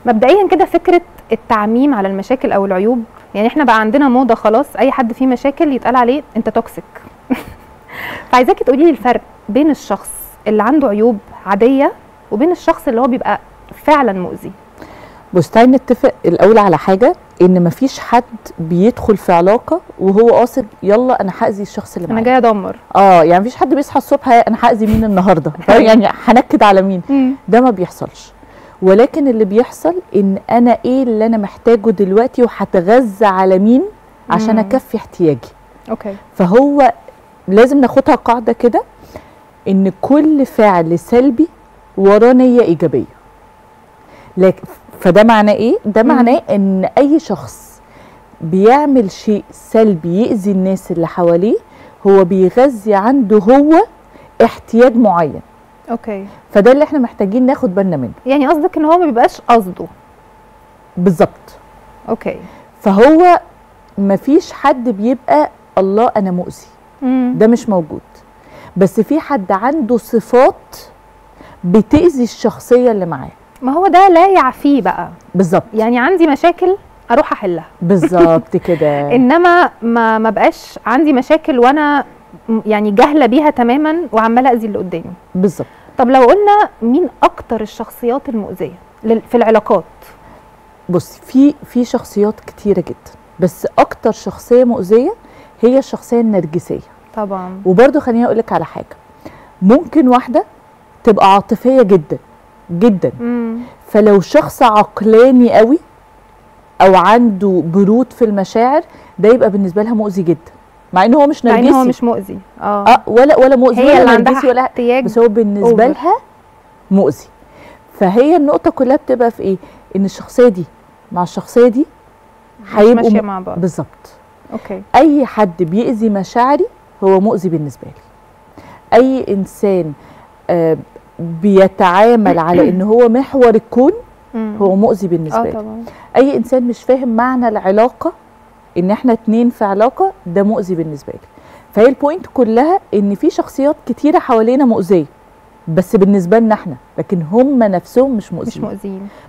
مبدئيا كده فكره التعميم على المشاكل او العيوب يعني احنا بقى عندنا موضه خلاص اي حد فيه مشاكل يتقال عليه انت توكسيك فعايزاكي تقولي لي الفرق بين الشخص اللي عنده عيوب عاديه وبين الشخص اللي هو بيبقى فعلا مؤذي بص تعالي نتفق الاول على حاجه ان مفيش حد بيدخل في علاقه وهو قاصد يلا انا هاذي الشخص اللي انا معايا جايه ادمر اه يعني مفيش حد بيصحى الصبح "ها، انا هاذي مين النهارده يعني هنكد على مين ده ما بيحصلش ولكن اللي بيحصل ان انا ايه اللي انا محتاجه دلوقتي وهتغذى على مين عشان مم. اكفي احتياجي اوكي فهو لازم ناخدها قاعده كده ان كل فعل سلبي وراه نيه ايجابيه لكن فده معناه ايه ده مم. معناه ان اي شخص بيعمل شيء سلبي يأذي الناس اللي حواليه هو بيغذي عنده هو احتياج معين اوكي فده اللي احنا محتاجين ناخد بالنا منه يعني قصدك ان هو ما بيبقاش قصده بالظبط اوكي فهو مفيش حد بيبقى الله انا مؤذي مم. ده مش موجود بس في حد عنده صفات بتأذي الشخصية اللي معاه ما هو ده لا يعفيه بقى بالظبط يعني عندي مشاكل اروح احلها بالظبط كده انما ما ما بقاش عندي مشاكل وانا م- يعني جاهله بيها تماما وعماله اذي اللي قدامي بالظبط طب لو قلنا مين اكتر الشخصيات المؤذيه لل- في العلاقات بص في في شخصيات كتيرة جدا بس اكتر شخصية مؤذية هي الشخصية النرجسية طبعا وبرضه خليني اقول لك على حاجة ممكن واحدة تبقى عاطفية جدا جدا امم فلو شخص عقلاني قوي او عنده برود في المشاعر ده يبقى بالنسبه لها مؤذي جدا مع ان هو مش مع ان نرجسي هو مش مؤذي اه اه ولا ولا مؤذي هي ولا اللي عندها نرجسي ولا احتياج بس هو بالنسبه أوفر. لها مؤذي فهي النقطه كلها بتبقى في ايه ان الشخصيه دي مع الشخصيه دي مش هيبقوا ماشيه م- مع بعض بالظبط اوكي اي حد بيأذي مشاعري هو مؤذي بالنسبه لي اي انسان آه بيتعامل على ان هو محور الكون مم. هو مؤذي بالنسبه اه لي طبعا اي انسان مش فاهم معنى العلاقه ان احنا اتنين في علاقه ده مؤذي بالنسبه لي فهي البوينت كلها ان في شخصيات كتيره حوالينا مؤذيه بس بالنسبه لنا احنا لكن هم نفسهم مش مش مؤذيين مؤذيين